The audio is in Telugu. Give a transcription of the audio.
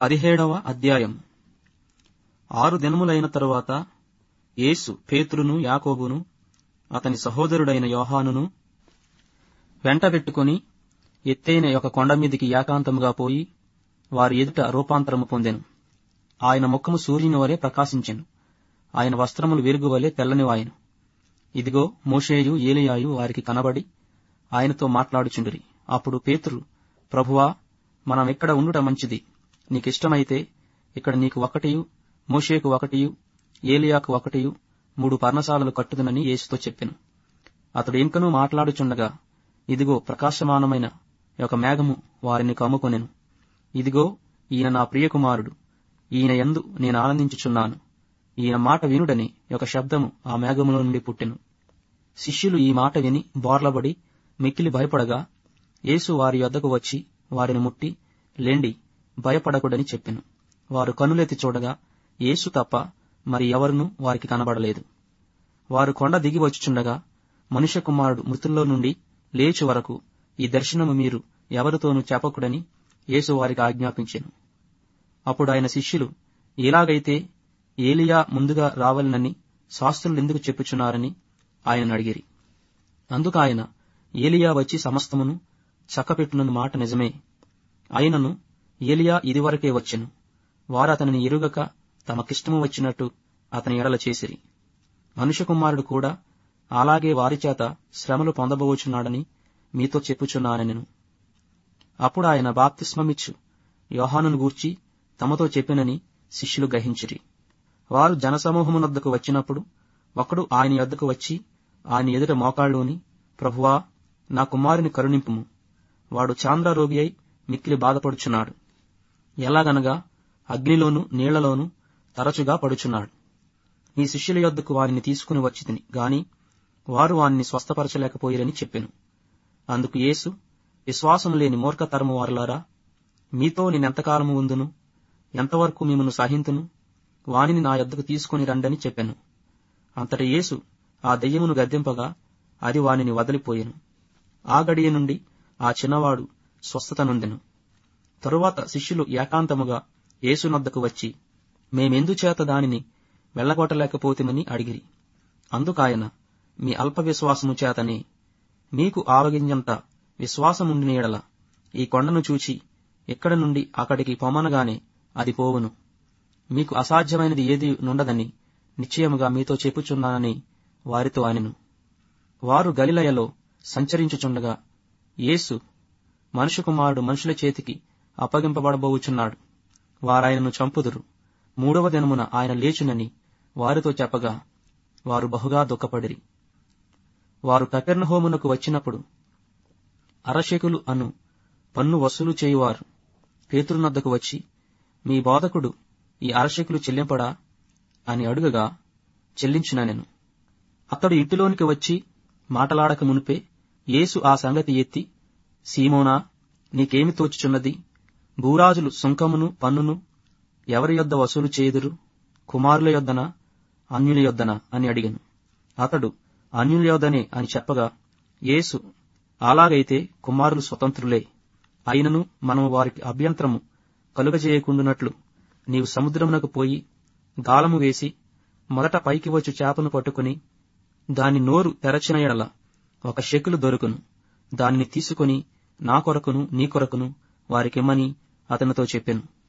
పదిహేడవ అధ్యాయం ఆరు దినములైన తరువాత యేసు పేతురును యాకోబును అతని సహోదరుడైన యోహానును వెంటబెట్టుకుని ఎత్తైన ఒక కొండ మీదికి ఏకాంతముగా పోయి వారి ఎదుట రూపాంతరము పొందెను ఆయన ముఖము సూర్యుని వలె ప్రకాశించెను ఆయన వస్త్రములు వెలుగు వలె తెల్లనివాయెను ఇదిగో మోషేయు ఏలియాయు వారికి కనబడి ఆయనతో మాట్లాడుచుండిరి అప్పుడు పేతురు ప్రభువా మనం ఇక్కడ ఉండుట మంచిది నీకిష్టమైతే ఇక్కడ నీకు ఒకటియు మోషేకు ఒకటియు ఏలియాకు ఒకటియు మూడు పర్ణశాలలు కట్టుదనని యేసుతో చెప్పెను అతడు ఇంకనూ మాట్లాడుచుండగా ఇదిగో ప్రకాశమానమైన ఒక మేఘము వారిని కమ్ముకొనెను ఇదిగో ఈయన నా ప్రియకుమారుడు ఈయన యందు నేను ఆనందించుచున్నాను ఈయన మాట వినుడని ఒక శబ్దము ఆ మేఘములో నుండి పుట్టెను శిష్యులు ఈ మాట విని బోర్లబడి మిక్కిలి భయపడగా యేసు వారి యొద్దకు వచ్చి వారిని ముట్టి లేండి భయపడకుడని చెప్పెను వారు కనులెత్తి చూడగా యేసు తప్ప మరి ఎవరునూ వారికి కనబడలేదు వారు కొండ దిగి వచ్చుచుండగా మనుష్య కుమారుడు మృతుల్లో నుండి లేచు వరకు ఈ దర్శనము మీరు ఎవరితోనూ చెప్పకుడని యేసు వారికి ఆజ్ఞాపించెను అప్పుడు ఆయన శిష్యులు ఎలాగైతే ఏలియా ముందుగా రావాలనని శాస్త్రులు ఎందుకు చెప్పుచున్నారని ఆయన అడిగిరి అందుకు ఆయన ఏలియా వచ్చి సమస్తమును చక్కపెట్టునన్న మాట నిజమే అయినను ఏలియా ఇదివరకే వచ్చెను వారు అతనిని ఎరుగక తమకిష్టము వచ్చినట్టు అతని ఎడల చేసిరి మనుష్య కుమారుడు కూడా అలాగే వారి చేత శ్రమలు పొందబోచున్నాడని మీతో చెప్పుచున్నానెను అప్పుడు ఆయన బాప్తిస్మమిచ్చు యోహానును గూర్చి తమతో చెప్పినని శిష్యులు గ్రహించిరి వారు జనసమూహమునొద్దకు వచ్చినప్పుడు ఒకడు ఆయన యొద్దకు వచ్చి ఆయన ఎదుట మోకాళ్ళుని ప్రభువా నా కుమారుని కరుణింపుము వాడు చాంద్రరోగి అయి మిక్కిలి బాధపడుచున్నాడు ఎలాగనగా అగ్నిలోను నీళ్లలోను తరచుగా పడుచున్నాడు నీ శిష్యుల యొద్దకు వారిని తీసుకుని వచ్చి తిని గాని వారు వారిని స్వస్థపరచలేకపోయిరని చెప్పెను అందుకు యేసు విశ్వాసం లేని మూర్ఖతరము వారులారా మీతో నేనెంతకాలము ఉందును ఎంతవరకు మిమ్మను సహింతును వానిని నా యొద్దకు తీసుకుని రండని చెప్పెను అంతటి యేసు ఆ దెయ్యమును గద్దెంపగా అది వానిని వదిలిపోయెను ఆ గడియ నుండి ఆ చిన్నవాడు స్వస్థత నొందెను తరువాత శిష్యులు ఏకాంతముగా యేసునొద్దకు వచ్చి మేమెందుచేత దానిని వెళ్లగొట్టలేకపోతేమని అడిగిరి అందుకాయన మీ అల్ప విశ్వాసము చేతనే మీకు ఆవగింజంత విశ్వాసముండిన ఎడల ఈ కొండను చూచి ఎక్కడ నుండి అక్కడికి పొమ్మనగానే అది పోవును మీకు అసాధ్యమైనది ఏది నుండదని నిశ్చయముగా మీతో చెప్పుచున్నానని వారితో అనెను వారు గలిలయలో సంచరించుచుండగా యేసు మనుష్య కుమారుడు మనుషుల చేతికి అప్పగింపబడబోచున్నాడు వారాయనను చంపుదురు మూడవ దినమున ఆయన లేచునని వారితో చెప్పగా వారు బహుగా దుఃఖపడిరి వారు కపెర్ణహోమునకు వచ్చినప్పుడు అరశకులు అను పన్ను వసూలు చేయువారు పేతురునద్దకు వచ్చి మీ బోధకుడు ఈ అరశకులు చెల్లింపడా అని అడుగగా చెల్లించుననెను అతడు ఇంటిలోనికి వచ్చి మాటలాడక మునిపే యేసు ఆ సంగతి ఎత్తి సీమోనా నీకేమి తోచుచున్నది భూరాజులు సుంకమును పన్నును ఎవరి యొద్ద వసూలు చేయుదురు కుమారుల యొద్దనా అన్యుల యొద్దనా అని అడిగాను అతడు అన్యుల యొద్దనే అని చెప్పగా యేసు అలాగైతే కుమారులు స్వతంత్రులే అయినను మనము వారికి అభ్యంతరము కలుగజేయకుండునట్లు నీవు సముద్రమునకు పోయి గాలము వేసి మొదట పైకి వచ్చు చేపను పట్టుకుని దాని నోరు తెరచిన ఎడల ఒక శకులు దొరుకును దానిని తీసుకుని నా కొరకును నీ కొరకును వారికిమ్మని అతనితో చెప్పెను